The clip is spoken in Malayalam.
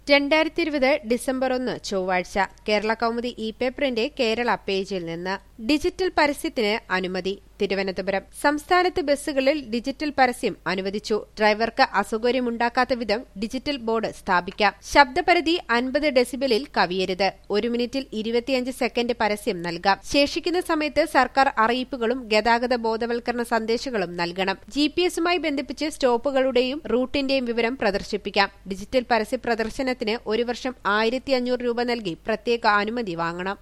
രണ്ടായിരത്തി ഇരുപത് ഡിസംബർ ഒന്ന് ചൊവ്വാഴ്ച കേരള കൗമുദി ഇ പേപ്പറിന്റെ കേരള പേജിൽ നിന്ന് ഡിജിറ്റൽ പരസ്യത്തിന് അനുമതി തിരുവനന്തപുരം സംസ്ഥാനത്ത് ബസ്സുകളിൽ ഡിജിറ്റൽ പരസ്യം അനുവദിച്ചു ഡ്രൈവർക്ക് അസൗകര്യമുണ്ടാക്കാത്ത വിധം ഡിജിറ്റൽ ബോർഡ് സ്ഥാപിക്കാം ശബ്ദപരിധി അൻപത് ഡെസിബലിൽ കവിയരുത് ഒരു മിനിറ്റിൽ ഇരുപത്തിയഞ്ച് സെക്കൻഡ് പരസ്യം നൽകാം ശേഷിക്കുന്ന സമയത്ത് സർക്കാർ അറിയിപ്പുകളും ഗതാഗത ബോധവൽക്കരണ സന്ദേശങ്ങളും നൽകണം ജി പി എസുമായി ബന്ധിപ്പിച്ച് സ്റ്റോപ്പുകളുടെയും റൂട്ടിന്റെയും വിവരം പ്രദർശിപ്പിക്കാം ഡിജിറ്റൽ പരസ്യ പ്രദർശനത്തിന് ഒരു വർഷം ആയിരത്തി അഞ്ഞൂറ് രൂപ നൽകി പ്രത്യേക അനുമതി വാങ്ങണം